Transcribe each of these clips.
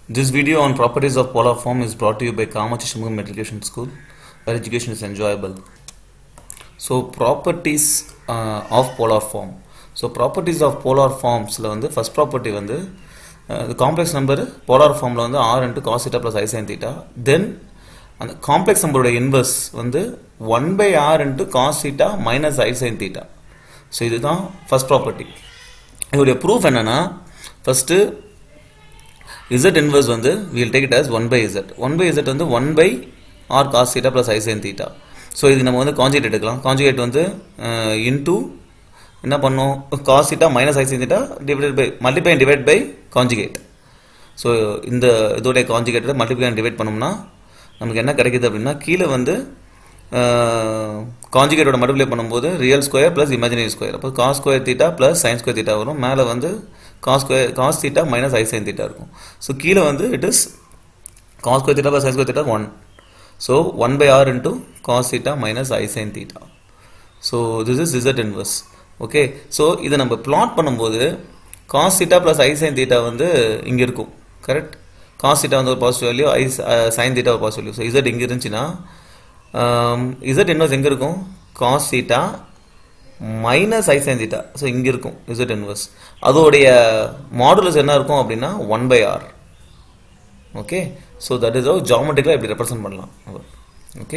This video on properties of polar form is brought to you by Kamachi Shunmugam Matriculation School, where education is enjoyable. So, properties uh, of polar form. So, properties of polar formsல வந்து first property வந்து the complex number polar formல வந்து r into cos theta plus i sin theta then அந்த complex நம்பரோட inverse வந்து one by R into cos theta minus I sine theta so இதுதான் first property இதோடைய proof என்னன்னா first Z inverse வந்து will take it as one by Z one by Z வந்து one by R cos theta plus I sine theta so இது நம்ம வந்து conjugate எடுக்கலாம் conjugate வந்து இன்டூ என்ன பண்ணோம் cos theta minus I sine theta divide by multiply divide by conjugate so இந்த இதோடைய கான்ஜுகேட்டை மல்டிப்ளை டிவைட் பண்ணோம்னா நமக்கு என்ன கிடைக்குது அப்படின்னா கீழே வந்து கான்ஜுகேட்டோட மல்டிப்ளை பண்ணும்போது real square plus imaginary square அப்போ cos square theta plus sine square theta வரும் மேலே வந்து cos square cos theta minus I sine theta இருக்கும் ஸோ கீழே வந்து it is cos square theta plus sine square theta one so one by R into cos theta minus I sine theta so this is Z inverse okay so இதை நம்ம plot பண்ணும்போது cos theta plus I sine theta வந்து இங்கே இருக்கும் correct cos theta வந்து ஒரு positive value I sine theta ஒரு positive value so Z இங்கே இருந்துச்சுன்னா இசட் இன்வர்ஸ் எங்கே இருக்கும் cos theta minus I sine theta so இங்கே இருக்கும் இசட் இன்வர்ஸ் அதோடைய மாடுலஸ் என்ன இருக்கும் அப்படின்னா one by R okay so that is ஜாமெட்ரிக்கலாக இப்படி ரெப்ரசன்ட் பண்ணலாம் ஓகே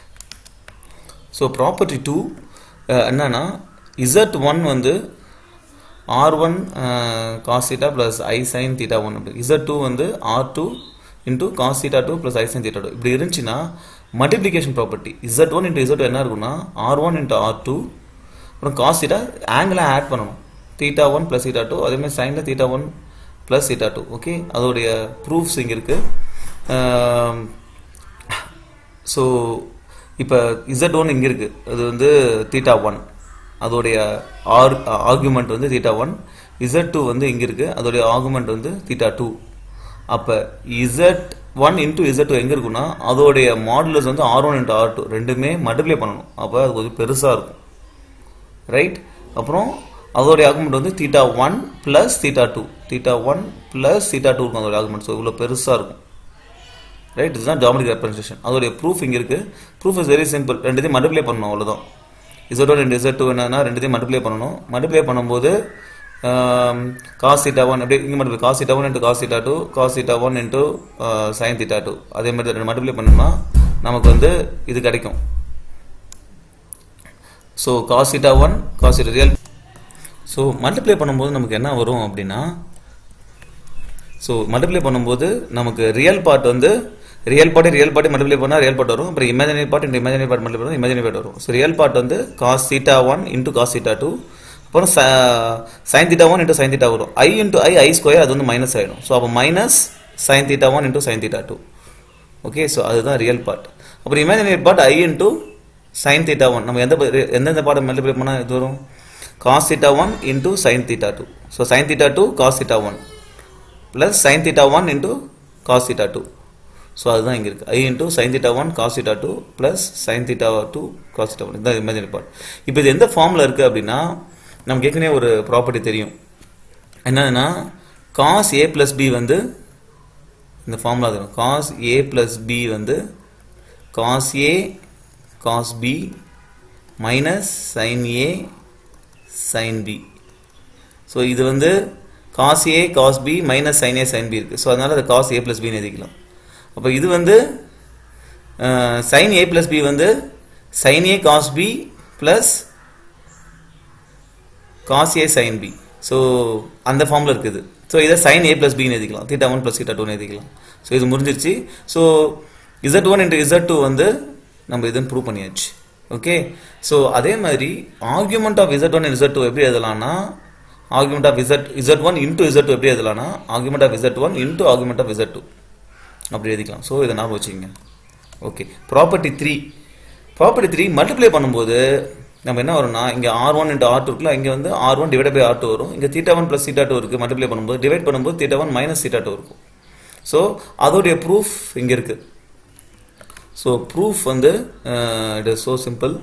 ஸோ ப்ராப்பர்ட்டி டூ என்னன்னா இசட் ஒன் வந்து R one cos theta plus I sine theta one அப்படி இசட் டூ வந்து R two into cos theta two plus I sine theta two இப்படி இருந்துச்சுன்னா multiplication property Z one into Z என்ன இருக்குன்னா R one into R two அப்புறம் cos theta ஆங்கிளை add பண்ணணும் theta one plus theta two அதேமாதிரி சைனில் theta one plus theta two okay அதோடைய ப்ரூஃப்ஸ் இங்கே இருக்குது ஸோ இப்போ இசட் ஒன் இங்கே இருக்குது அது வந்து தீட்டா ஒன் அதோடைய ஆர் ஆர்குமெண்ட் வந்து தீட்டா ஒன் இசட் டூ வந்து இங்கே இருக்குது அதோடைய ஆர்குமெண்ட் வந்து தீட்டா டூ அப்போ Z one into Z two எங்கே இருக்குன்னா அதோடைய மாடுலஸ் வந்து R one into R two ரெண்டுமே மல்டிப்ளை பண்ணணும் அப்போ அது கொஞ்சம் பெருசாக இருக்கும் ரைட் அப்புறம் அதோடைய ஆர்குமெண்ட் வந்து theta one plus theta two theta one plus theta two இருக்கும் அதோட ஆர்குமெண்ட் ஸோ இவ்வளோ பெருசாக இருக்கும் ரைட் இதுதான் ஜாமெட்ரிக் ரெப்ரஸன்டேஷன் அதோடைய ப்ரூஃப் இங்கே இருக்குது ப்ரூஃப் இஸ் வெரி சிம்பிள் ரெண்டுத்தையும் மல்டிப்ளை பண்ணணும் அவ்வளோதான் இசட்டோ ரெண்டு இசட் டூ என்னன்னா ரெண்டுத்தையும் மல்டிப்ளை பண்ணணும் மல்டிப்ளை பண்ணும்போது காஸ் தீட்டா ஒன் அப்படியே இங்கே multiply cos theta one into cos theta two cos theta one into sine theta two அதே மாதிரி ரெண்டு மல்டிப்ளை பண்ணோம்னா நமக்கு வந்து இது கிடைக்கும் so cos theta one cos theta real so multiply பண்ணும்போது நமக்கு என்ன வரும் அப்படின்னா ஸோ மல்டிப்ளை பண்ணும்போது நமக்கு ரியல் பார்ட் வந்து real part real part multiply பண்ணால் ரியல் பார்ட் வரும் அப்புறம் இமேஜினரி பார்ட் இந்த இமேஜினரி பார்ட் மல்டிப்ளை பண்ணால் இமேஜினரி பார்ட் வரும் ஸோ ரியல் பார்ட் வந்து cos theta one into cos theta two அப்புறம் sine theta one into sine theta வரும் ஐ இன்ட்டு ஐ ஐ ஸ்கொயர் அது வந்து மைனஸ் ஆகிடும் ஸோ அப்போ minus sine theta one into sine theta two okay so அதுதான் real part அப்புறம் imaginary part I into sine theta one நம்ம எந்த எந்தெந்த பார்ட் மல்டிப்ளை பண்ணால் இது வரும் cos theta one into sine theta two so sine theta two cos theta one plus sine theta one into cos theta two so அதுதான் இங்கே இருக்குது I into sine theta one cos theta two plus sine theta two cos theta one இதுதான் imaginary part இப்போ இது எந்த ஃபார்மில் இருக்குது அப்படின்னா நமக்கு ஏற்கனவே ஒரு ப்ராப்பர்ட்டி தெரியும் என்னதுன்னா காஸ் ஏ ப்ளஸ் பி வந்து இந்த ஃபார்முலா தரும் காஸ் ஏ ப்ளஸ் பி வந்து cos A cos B minus sine A sine B so இது வந்து cos A cos B minus sine A sine B இருக்குது ஸோ அதனால் அது காஸ் ஏ ப்ளஸ் பின்னு எழுதிக்கலாம் அப்போ இது வந்து சைன் ஏ ப்ளஸ் பி வந்து sine A cos B plus cos A sine B so அந்த ஃபார்மில் இருக்குது ஸோ இதை சைன் ஏ ப்ளஸ் பின்னு எழுதிக்கலாம் தீட்டா ஒன் ப்ளஸ் தீட்டா டூன்னு எழுதிக்கலாம் ஸோ இது முடிஞ்சிருச்சு so Z one into Z two வந்து நம்ம இதுன்னு ப்ரூவ் பண்ணியாச்சு ஓகே ஸோ அதே மாதிரி argument of Z one Z two எப்படி எழுதலாம்னா argument of Z Z one into Z two எப்படி எழுதலாம்னா argument of Z one into argument of Z two அப்படி எழுதிக்கலாம் ஸோ இதை ஞாபகம் வச்சுக்கோங்க okay property three property three multiply பண்ணும்போது நம்ம என்ன வரும்னா இங்கே R one into R two இருக்குல்ல இங்கே வந்து R one divide by R two வரும் இங்கே theta one plus theta two இருக்குது மல்டிப்ளை பண்ணும்போது டிவைட் பண்ணும்போது theta one minus theta two இருக்கும் ஸோ அதோடைய ப்ரூஃப் இங்கே இருக்குது ஸோ ப்ரூஃப் வந்து it is so simple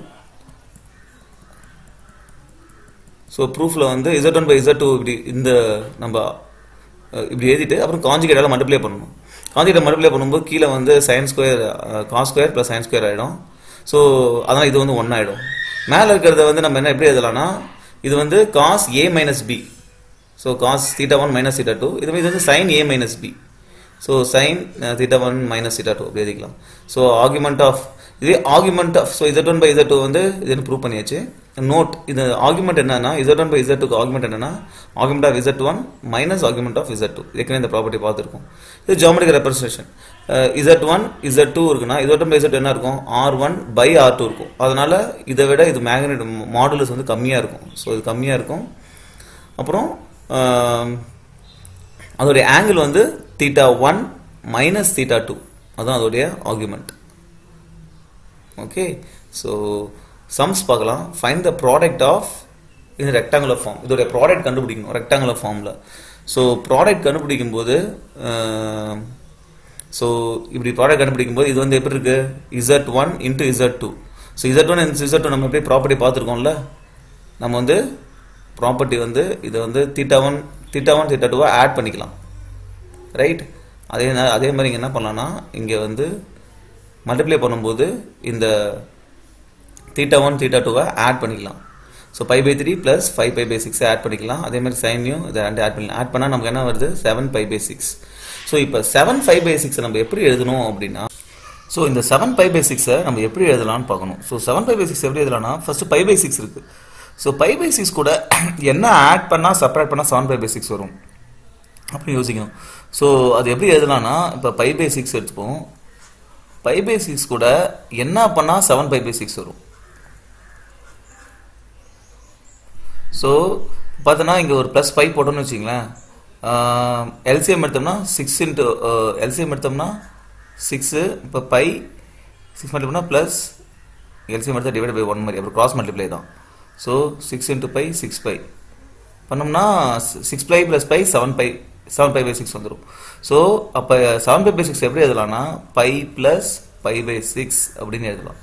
so ப்ரூஃபில் வந்து Z one by Z two இப்படி இந்த நம்ம அஹ் இப்படி எழுதிட்டு அப்புறம் காஞ்சிகேட்டால மல்டிப்ளை பண்ணணும் காஞ்சிகேட்டை மல்டிப்ளை பண்ணும்போது கீழே வந்து sine square cos square plus sine square ஆகிடும் ஸோ அதனால் இது வந்து ஒன் ஆகிடும் மேலே இருக்கிறத வந்து நம்ம என்ன எப்படி எழுதலாம்னா இது வந்து cos A minus B so cos theta one minus theta two இது இது வந்து sine A minus B so sine theta one minus theta two அப்படி எழுதிக்கலாம் ஸோ ஆர்குமெண்ட் ஆஃப் இதே argument of so Z one by Z two வந்து இதுன்னு prove பண்ணியாச்சு note இது ஆர்குமெண்ட் என்னன்னா இசட் ஒன் பை இசட் டூக்கு ஆர்குமெண்ட் என்னன்னா argument of Z one minus argument of Z two ஏற்கனவே இந்த ப்ராப்பர்ட்டி பார்த்துருக்கோம் இது geometric representation Z one Z two இருக்குன்னா இசட் ஒன் பை இசட் என்ன இருக்கும் R one by R two இருக்கும் அதனால இதை விட இது மேக்னெட் மாடுலஸ் வந்து கம்மியாக இருக்கும் ஸோ இது கம்மியாக இருக்கும் அப்புறம் ஆம், அதோடைய ஆங்கிள் வந்து theta one minus theta two அதான் அதோடைய ஆர்குமெண்ட் ஓகே ஸோ சம்ஸ் பார்க்கலாம் ஃபைண்ட் த ப்ராடக்ட் ஆஃப் இது ரெக்டாங்குலர் ஃபார்ம் இதோடைய ப்ராடக்ட் கண்டுபிடிக்கணும் ரெக்டாங்குலர் ஃபார்மில் ஸோ ப்ராடக்ட் கண்டுபிடிக்கும் போது ஸோ இப்படி ப்ராடக்ட் கண்டுபிடிக்கும் போது இது வந்து எப்படி இருக்கு Z one into Z two so Z one Z two நம்ம எப்படி ப்ராப்பர்ட்டி பார்த்துருக்கோம்ல நம்ம வந்து ப்ராப்பர்ட்டி வந்து இதை வந்து theta one theta one theta டூவை ஆட் பண்ணிக்கலாம் ரைட் அதே நே- அதே மாதிரி இங்கே என்ன பண்ணலாம்னா இங்கே வந்து மல்டிப்ளை பண்ணும்போது இந்த தீட்டா ஒன் தீட்டா டூவை ஆட் பண்ணிக்கலாம் so pi by three plus five pi by சிக்ஸை ஆட் பண்ணிக்கலாம் அதே மாதிரி சைனையும் இதை ரெண்டு ஆட் பண்ணலாம் ஆட் பண்ணால் நமக்கு என்ன வருது seven pi by six so இப்போ செவன் ஃபைவ் பை சிக்ஸை நம்ம எப்படி எழுதணும் அப்படின்னா ஸோ இந்த செவன் பை பை சிக்ஸை நம்ம எப்படி எழுதலாம்னு பார்க்கணும் so seven pi by six எப்படி எழுதலாம்னா ஃபர்ஸ்ட் பை பை சிக்ஸ் இருக்கு ஸோ பை பை சிக்ஸ் கூட என்ன ஆட் பண்ணால் செப்பரேட் பண்ணால் செவன் பை பை சிக்ஸ் வரும் அப்படி யோசிக்கணும் ஸோ அது எப்படி எழுதலாம்னா இப்போ பை பை சிக்ஸ் எடுத்துப்போம் பை பை சிக்ஸ் கூட என்ன பண்ணால் செவன் பை பை சிக்ஸ் வரும் ஸோ பார்த்தோன்னா இங்கே ஒரு ப்ளஸ் ஃபைவ் போட்டோம்னு வச்சிங்களேன் எல்சிஎம் எடுத்தோம்னா சிக்ஸ் இன்ட்டு எல்சிஎம் எடுத்தோம்னா சிக்ஸு இப்போ பை சிக்ஸ் மல்டிப்ளை பண்ணால் ப்ளஸ் எல்சிஎம் எடுத்தால் டிவைட் பை ஒன் மாதிரி அப்புறம் கிராஸ் மல்டிப்ளை தான் so six into pi six pi பண்ணோம்னா six pi plus pi seven pi seven pi by six வந்துடும் ஸோ அப்போ செவன் பை பை சிக்ஸ் எப்படி எழுதலாம்னா pi plus pi by six அப்படின்னு எழுதலாம்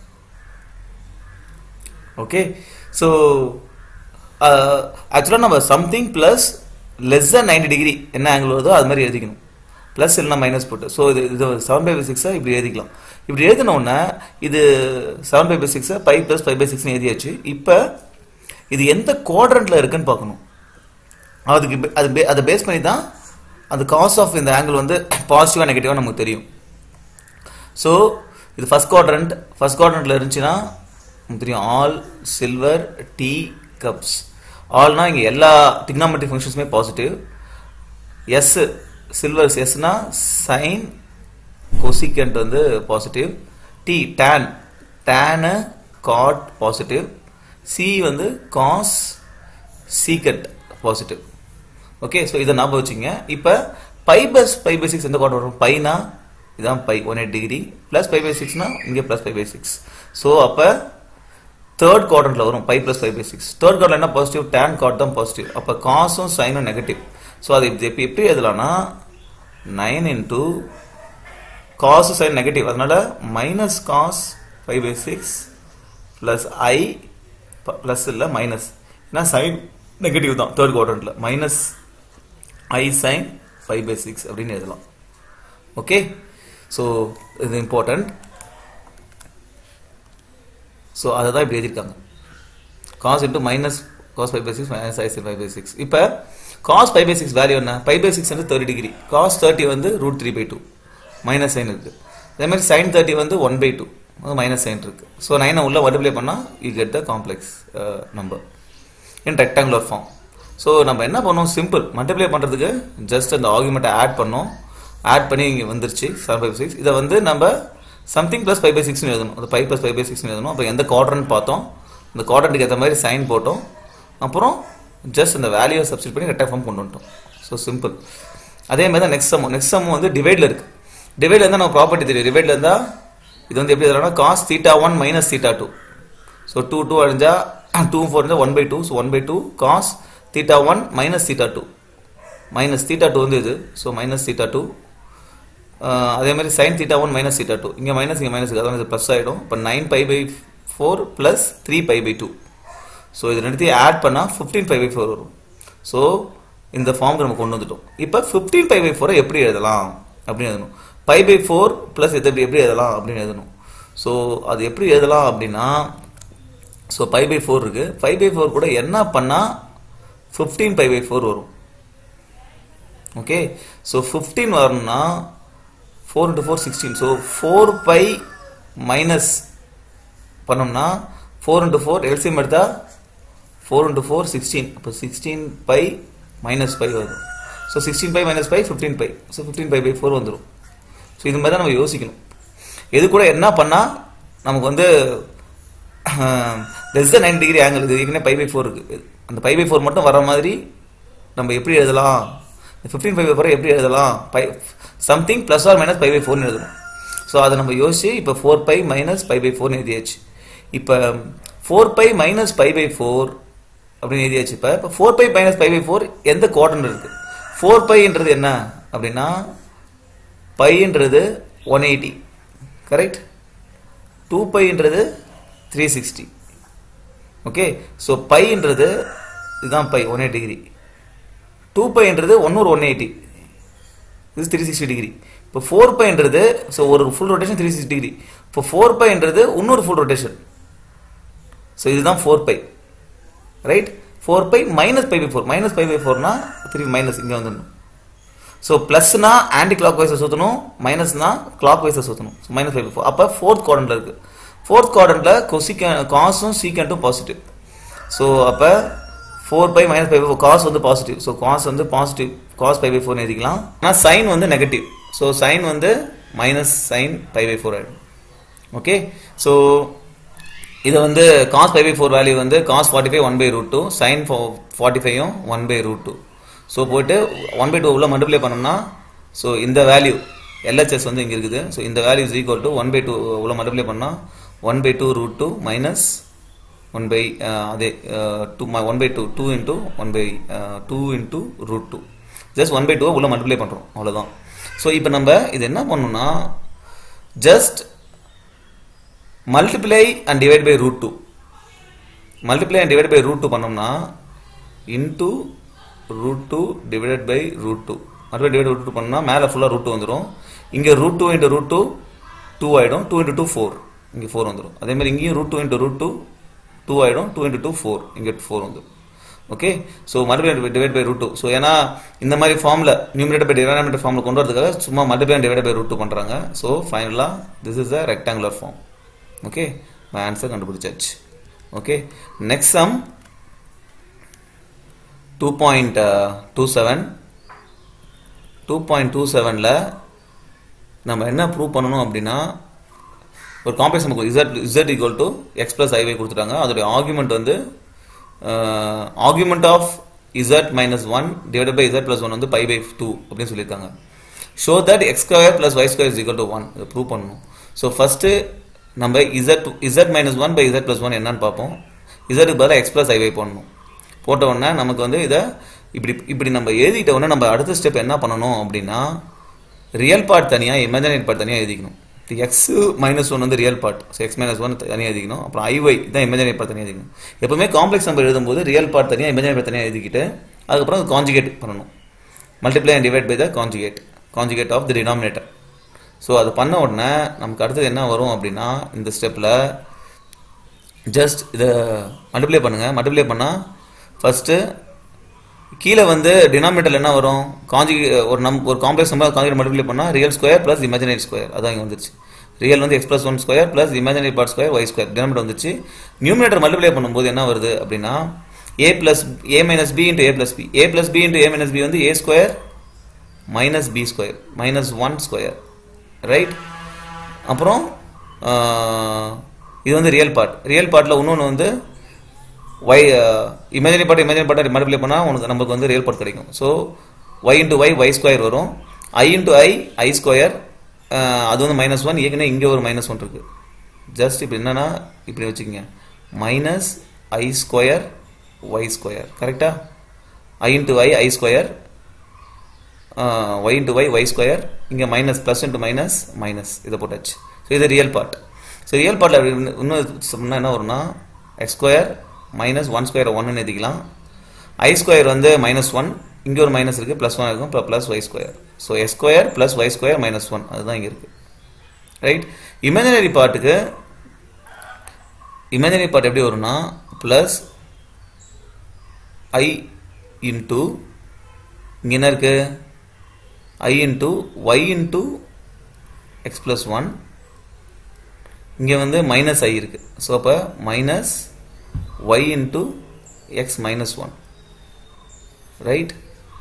ஓகே ஸோ ஆக்சுவலாக நம்ம something plus less than 90 degree என்ன ஆங்கிள் வருதோ அது மாதிரி எழுதிக்கணும் ப்ளஸ் இல்லைனா மைனஸ் போட்டு ஸோ இது இது செவன் பை பை சிக்ஸை இப்படி எழுதிக்கலாம் இப்படி எழுதின உடனே இது செவன் பை பை சிக்ஸை பை ப்ளஸ் ஃபைவ் பை சிக்ஸ்னு எழுதியாச்சு இப்போ இது எந்த குவாட்ரண்ட்டில் இருக்குன்னு பார்க்கணும் அதுக்கு பே- அது பே- அதை பேஸ் பண்ணி தான் அந்த காஸ் ஆஃப் இந்த ஆங்கிள் வந்து பாசிட்டிவாக நெகட்டிவாக நமக்கு தெரியும் ஸோ இது ஃபர்ஸ்ட் குவாட்ரண்ட் ஃபர்ஸ்ட் குவாட்ரண்ட்ல இருந்துச்சுன்னா நமக்கு தெரியும் ஆல் சில்வர் டீ கப்ஸ் ஆல்னா இங்கே எல்லா டிக்னாமெட்ரிக் ஃபங்க்ஷன்ஸுமே பாசிட்டிவ் எஸ் சில்வர் எஸ்னா சைன் கொசிகண்ட் வந்து positive T tan tan cot positive C வந்து cos secant positive okay so இதை ஞாபகம் வச்சுங்க இப்போ pi plus pi by six எந்த குவாட்ரண்ட் வரும் பைனா இதான் pi one eight degree plus pi by சிக்ஸ்னா இங்கே plus pi by six so அப்போ தேர்ட் குவாட்ரண்ட்ல வரும் pi plus five by six third quadrant என்ன பாசிட்டிவ் டேன் காட் தான் பாசிட்டிவ் அப்போ காசும் சைனும் நெகட்டிவ் ஸோ அது இப்படி எப்படி எப்படி எழுதலாம்னா nine into cos sine negative அதனால minus cos five by six plus I plus இல்லை மைனஸ் ஏன்னா சைன் நெகட்டிவ் தான் தேர்ட் குவாட்ரண்ட்ல minus I sine five by six அப்படின்னு எழுதலாம் ஓகே ஸோ இது இம்பார்ட்டன்ட் ஸோ அதை தான் இப்படி எழுதியிருக்காங்க cos into minus cos five by six minus I five by six இப்போ cos five by six value என்ன ஃபைவ் பை சிக்ஸ் வந்து தேர்ட்டி டிகிரி காஸ் தேர்ட்டி வந்து root three by two minus sine இருக்கு அதே மாதிரி சைன் தேர்ட்டி வந்து one by two minus sine இருக்கு so நைனை உள்ள மல்டிப்ளை பண்ணால் you get the complex number in rectangular form so நம்ம என்ன பண்ணோம் சிம்பிள் மல்டிப்ளை பண்ணுறதுக்கு ஜஸ்ட் அந்த ஆர்குமெண்ட்டை ஆட் பண்ணோம் ஆட் பண்ணி இங்கே வந்துருச்சு செவன் பை சிக்ஸ் இதை வந்து நம்ம சம்திங் ப்ளஸ் ஃபைவ் பை சிக்ஸ்னு எழுதணும் அந்த ஃபைவ் ப்ளஸ் ஃபைவ் பை சிக்ஸ்னு எழுதணும் அப்போ எந்த குவாட்ரண்ட் பார்த்தோம் அந்த குவாட்ரண்ட்டுக்கு ஏற்ற மாதிரி சைன் போட்டோம் அப்புறம் ஜஸ்ட் அந்த வேல்யூவை சப்ஸ்டிட் பண்ணி ரெக்டா ஃபார்ம் கொண்டு வந்துட்டோம் ஸோ சிம்பிள் அதே மாதிரி தான் நெக்ஸ்ட் சம் நெக்ஸ்ட் சம் வந்து டிவைடில் இருக்கு டிவைடில் இருந்தால் நம்ம ப்ராப்பர்ட்டி தெரியும் டிவைடில் இருந்தால் இது வந்து எப்படி எழுதலாம்னா cos theta one minus theta two so two two அழிஞ்சா டூ ஃபோர் இருந்தால் one by two so one by two cos theta one minus theta two minus theta two வந்து இது ஸோ மைனஸ் தீட்டா டூ அதே மாதிரி sine theta one minus theta two இங்கே minus இங்கே minus அதான் இது ப்ளஸ் ஆகிடும் இப்போ nine pi by four plus three pi by two so இது ரெண்டுத்தையும் ஆட் பண்ணால் ஃபிஃப்டீன் பை பை ஃபோர் வரும் ஸோ இந்த ஃபார்முக்கு நம்ம கொண்டு வந்துட்டோம் இப்போ ஃபிஃப்டீன் பை பை ஃபோரை எப்படி எழுதலாம் அப்படின்னு எழுதணும் பை பை ஃபோர் ப்ளஸ் இது எப்படி எப்படி எழுதலாம் அப்படின்னு எழுதணும் ஸோ அது எப்படி எழுதலாம் அப்படின்னா ஸோ பை பை ஃபோர் இருக்கு ஃபைவ் பை ஃபோர் கூட என்ன பண்ணால் ஃபிஃப்டீன் பை பை ஃபோர் வரும் ஓகே ஸோ ஃபிஃப்டீன் வரணும்னா four into four sixteen so four pi minus பண்ணோம்னா ஃபோர் இன்ட்டு ஃபோர் எல்சிஎம் எடுத்தா ஃபோர் இன்ட்டு ஃபோர் சிக்ஸ்டீன் அப்போ சிக்ஸ்டீன் பை மைனஸ் பை வரும் so sixteen pi minus pi fifteen pi so fifteen pi by four வந்துடும் so இது மாதிரி தான் நம்ம யோசிக்கணும் இது கூட என்ன பண்ணால் நமக்கு வந்து less than nine degree angle இது ஏற்கனவே பை பை ஃபோர் இருக்கு அந்த பை பை ஃபோர் மட்டும் வர மாதிரி நம்ம எப்படி எழுதலாம் ஃபிஃப்டீன் பை பை ஃபோரை எப்படி எழுதலாம் pi something plus or minus pi by ஃபோர்னு எழுதணும் ஸோ அதை நம்ம யோசிச்சு இப்போ four pi minus pi by ஃபோர்னு எழுதியாச்சு இப்போ four pi minus pi by four அப்படின்னு எழுதியாச்சு இப்போ இப்போ four pi minus pi by four எந்த குவாட்ரண்ட் இருக்கு ஃபோர் பைன்றது என்ன அப்படின்னா பைன்றது ஒன் எயிட்டி கரெக்ட் டூ பைன்றது த்ரீ சிக்ஸ்டி ஓகே ஸோ பைன்றது இதுதான் pi one eight degree two பைன்றது ஒன்னொரு ஒன் எயிட்டி இது த்ரீ சிக்ஸ்டி டிகிரி இப்போ ஃபோர் பைன்றது ஸோ ஒரு full rotation three sixty degree இப்போ ஃபோர் பைன்றது இன்னொரு ஃபுல் ரொட்டேஷன் ஸோ இதுதான் four pi right four pi minus pi by four minus pi by ஃபோர்னா திருப்பி மைனஸ் இங்கே வந்துடணும் ஸோ ப்ளஸ்னா ஆன்டி கிளாக் வைஸை சுற்றணும் மைனஸ்னா கிளாக் வைஸை சுற்றணும் ஸோ மைனஸ் ஃபைவ் ஃபோர் அப்போ ஃபோர்த் குவாட்ரண்ட்ல இருக்கு ஃபோர்த் குவாட்ரண்ட்ல கொசிக்க காசும் சீக்கண்ட்டும் பாசிட்டிவ் ஸோ அப்போ four pi minus five cos வந்து பாசிட்டிவ் ஸோ காஸ் வந்து பாசிட்டிவ் காஸ் பை பை ஃபோர்னு எழுதிக்கலாம் ஆனால் சைன் வந்து நெகட்டிவ் ஸோ சைன் வந்து minus sine pi by four ஆகிடும் ஓகே ஸோ இதை வந்து cos pi by four value வந்து cos forty five one by root two sine forty ஃபைவும் one by root two so போயிட்டு ஒன் பை டூ உள்ள multiply பண்ணோம்னா so இந்த value LHS வந்து இங்கே இருக்குது ஸோ இந்த value is equal to one by two உள்ள மல்டிப்ளை பண்ணால் one by two root two minus one by அதே two one by two two into one by two into root two just one by two உள்ள multiply பண்ணுறோம் அவ்வளோதான் so இப்போ நம்ம இது என்ன பண்ணணும்னா just multiply and divide by root two multiply and divide by root two பண்ணோம்னா into root two divided by root two மறுபடியும் டிவைட் ரூட் டூ பண்ணால் மேலே ஃபுல்லாக ரூட் டூ வந்துடும் இங்கே root two into root two two ஆகிடும் two into two four இங்கே four வந்துடும் அதே மாதிரி இங்கேயும் root two into root two two ஆகிடும் டூ இன்ட்டு டூ ஃபோர் இங்கே ஃபோர் வந்துடும் ஓகே ஸோ மறுபடியும் divide by root two so ஏன்னா இந்த மாதிரி ஃபார்மில் நியூமினேட்டர் பை டினாமினேட்டர் ஃபார்மில் கொண்டு வரதுக்காக சும்மா multiply divide by root two பண்ணுறாங்க ஸோ ஃபைனலாக this is a rectangular form okay my answer கண்டுபிடிச்சாச்சு okay next sum two point two seven two point two செவனில் நம்ம என்ன ப்ரூவ் பண்ணணும் அப்படின்னா ஒரு காம்ப்ளெக்ஸ் நமக்கு Z Z equal to X plus ஐவை கொடுத்துட்டாங்க அதோடைய ஆர்குமெண்ட் வந்து argument of Z minus one divide by Z plus one வந்து பை பை டூ அப்படின்னு சொல்லியிருக்காங்க show that X square plus Y square is equal to one இதை ப்ரூவ் பண்ணணும் ஸோ ஃபஸ்ட்டு நம்ம Z Z minus one by Z plus one என்னன்னு பார்ப்போம் இசட்டுக்கு பதிலாக எக்ஸ் பிளஸ் ஐவை பண்ணணும் போட்ட உடனே நமக்கு வந்து இதை இப்படி இப்படி நம்ம எழுதிட்ட உடனே நம்ம அடுத்த ஸ்டெப் என்ன பண்ணணும் அப்படின்னா ரியல் பார்ட் தனியாக இமேஜினரி பார்ட் தனியாக எழுதிக்கணும் எக்ஸ் மைனஸ் ஒன் வந்து real part so X minus one தனியாக எழுதிக்கணும் அப்புறம் ஐஒய் தான் இமேஜினரி பார்ட் தனியாக எழுதிக்கணும் எப்பவுமே காம்ப்ளெக்ஸ் நம்பர் எழுதும்போது ரியல் பார்ட் தனியாக இமேஜினரி பார்ட் தனியாக எழுதிக்கிட்டு அதுக்கப்புறம் காஞ்சிகேட் பண்ணணும் multiply and divide by the conjugate conjugate of the denominator so அது பண்ண உடனே நமக்கு அடுத்தது என்ன வரும் அப்படின்னா இந்த ஸ்டெப்பில் ஜஸ்ட் இதை மல்டிப்ளை பண்ணுங்கள் மல்டிப்ளை பண்ணால் ஃபஸ்ட்டு கீழே வந்து டினாமினேட்டர் என்ன வரும் காஞ்சி ஒரு நம் ஒரு காம்ப்ளெக்ஸ் நம்பர் காஞ்சிகேட் மல்டிப்ளை பண்ணால் real square plus imaginary square அதான் இங்கே வந்துருச்சு ரியல் வந்து x plus one square plus imaginary part square y square denominator வந்துச்சு நியூமினேட்டர் மல்டிப்ளை பண்ணும்போது என்ன வருது அப்படின்னா a plus a minus b into a plus b a plus b into a minus b வந்து a square minus b square minus one square right அப்புறம் இது வந்து real part real பார்ட்டில் இன்னொன்று வந்து ஒய் இமேஜினரி பார்ட் இமேஜினரி பார்ட்டை multiply பண்ணால் உனக்கு நமக்கு வந்து ரியல் பார்ட் கிடைக்கும் so y into y y square வரும் ஐ இன்ட்டு ஐ ஐ ஸ்கொயர் அது வந்து மைனஸ் ஒன் ஏற்கனவே இங்கே ஒரு மைனஸ் ஒன் இருக்குது ஜஸ்ட் இப்போ என்னன்னா இப்படி வச்சுக்கோங்க minus i square y square கரெக்டா i into i i square y into y y square இங்கே minus plus into minus minus இதை போட்டாச்சு ஸோ இது ரியல் பார்ட் ஸோ ரியல் பார்ட்டில் இன்னும் சொன்னால் என்ன வரும்னா x square minus one square ஒன்னு எழுதிக்கலாம் ஐ ஸ்கொயர் வந்து மைனஸ் ஒன் இங்கே ஒரு மைனஸ் இருக்குது ப்ளஸ் ஒன் இருக்கும் plus y square so x square plus y square minus one அதுதான் இங்கே இருக்குது ரைட் இமேஜினரி பார்ட்டுக்கு இமேஜினரி பார்ட் எப்படி வரும்னா ப்ளஸ் ஐ இன்ட்டு இங்கே என்ன இருக்கு i into y into x plus one இங்கே வந்து மைனஸ் ஐ இருக்கு ஸோ அப்போ minus y into x minus one right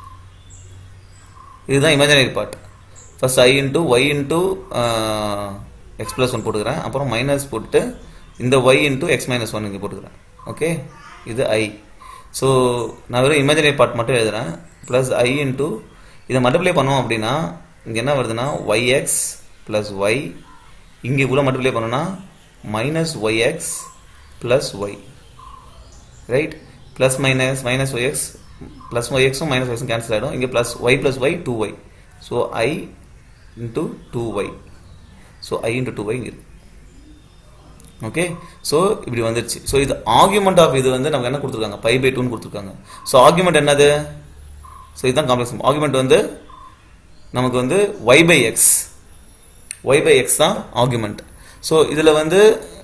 இதுதான் imaginary part first i into y into x plus one போட்டுக்கிறேன் அப்புறம் மைனஸ் போட்டுட்டு இந்த y into x minus one இங்கே போட்டுக்கிறேன் ஓகே இது ஐ ஸோ நான் வெறும் இமேஜினரி பார்ட் மட்டும் எழுதுறேன் ப்ளஸ் ஐ இன்ட்டு இதை மல்டிப்ளை பண்ணோம் அப்படின்னா இங்கே என்ன வருதுன்னா ஒய் எக்ஸ் ப்ளஸ் ஒய் இங்கே கூட மல்டிப்ளை பண்ணோம்னா minus y x plus y right plus minus minus y x plus y எக்ஸும் மைனஸ் ஒய்ஸும் கேன்சல் ஆகிடும் இங்கே plus y plus y two y so i into two y so i into two y இருக்கு okay so இப்படி வந்துருச்சு so இது argument of இது வந்து நமக்கு என்ன கொடுத்துருக்காங்க பை பை டூன்னு கொடுத்துருக்காங்க ஸோ ஆர்குமெண்ட் என்னது ஸோ இதுதான் காம்ப்ளெக்ஸ் ஆர்குமெண்ட் வந்து நமக்கு வந்து y by x y by x தான் ஆர்குமெண்ட் ஸோ இதில் வந்து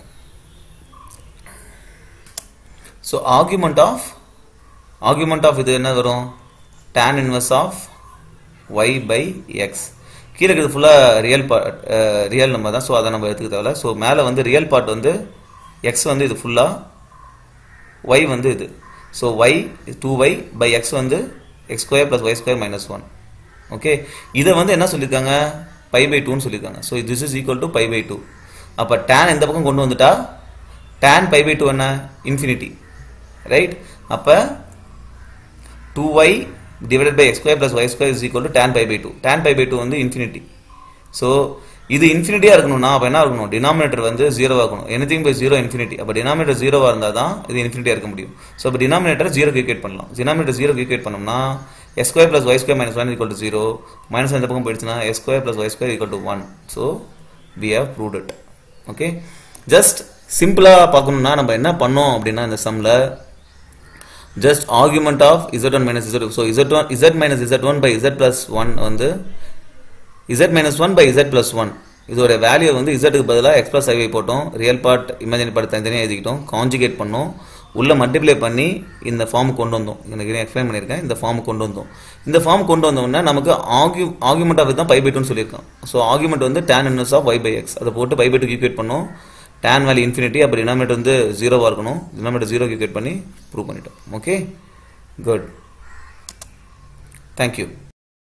so argument of argument of இது என்ன வரும் tan inverse of y by x கீழே இருக்கிறது ஃபுல்லாக ரியல் பார்ட் ரியல் நம்பர் தான் ஸோ அதை நம்ம எடுத்துக்க தேவையில்ல ஸோ மேலே வந்து ரியல் பார்ட் வந்து எக்ஸ் வந்து இது ஃபுல்லாக ஒய் வந்து இது so y two y by x வந்து x square plus y square minus one okay இதை வந்து என்ன சொல்லியிருக்காங்க பை பை டூன்னு சொல்லியிருக்காங்க so this is equal to pi by two அப்போ டேன் இந்த பக்கம் கொண்டு வந்துட்டா டேன் பை பை டூ என்ன இன்ஃபினிட்டி ரைட் அப்போ two y divided by x square plus Y square is equal to tan pi by two tan pi by two வந்து infinity so இது இன்ஃபினிட்டியாக இருக்கணும்னா அப்போ என்ன இருக்கணும் டினாமினேட்டர் வந்து ஜீரோவாக இருக்கணும் எனிதிங் பை ஜீரோ இன்ஃபினிட்டி அப்போ டினாமினேட்டர் ஜீரோவாக இருந்தால் தான் இது இன்ஃபினிட்டியாக இருக்க முடியும் ஸோ இப்போ டினாமினேட்டர் ஜீரோ ஈக்குவேட் பண்ணலாம் டினாமினேட்டர் ஜீரோ ஈக்குவேட் பண்ணோம்னா x square plus Y square minus one equal to zero minus இந்த பக்கம் போயிடுச்சுன்னா x square plus Y square equal to one so we have proved it okay just சிம்பிளாக பார்க்கணும்னா நம்ம என்ன பண்ணோம் அப்படின்னா இந்த சம்மில் just argument of z1 minus z2 so z1 z minus z1 by z plus 1 வந்து z minus 1 by z plus 1 இதோட வேல்யூ வந்து z க்கு பதிலாக x plus i போட்டோம் ரியல் பார்ட் இமேஜினரி பார்ட் தனித்தனியாக எழுதிக்கிட்டோம் காஞ்சுகேட் பண்ணோம் உள்ள மல்டிப்ளை பண்ணி இந்த ஃபார்ம் கொண்டு வந்தோம் எனக்கு எக்ஸ்பிளைன் பண்ணியிருக்கேன் இந்த ஃபார்ம் கொண்டு வந்தோம் இந்த ஃபார்ம் கொண்டு வந்தோம்னா நமக்கு ஆர்கியூ ஆர்குமெண்ட் ஆஃப் தான் பை பை டூன்னு சொல்லியிருக்கோம் ஸோ ஆர்குமெண்ட் வந்து tan inverse of y by x அதை போட்டு பை பை டூ ஈக்குவேட் பண்ணோம் tan வேல்யூ இன்ஃபினிட்டி அப்போ டினாமினேட்டர் வந்து ஜீரோவாக இருக்கணும் டினாமினேட்டர் ஜீரோ ஈக்குவேட் பண்ணி ப்ரூவ் பண்ணிட்டோம் ஓகே குட் தேங்க்யூ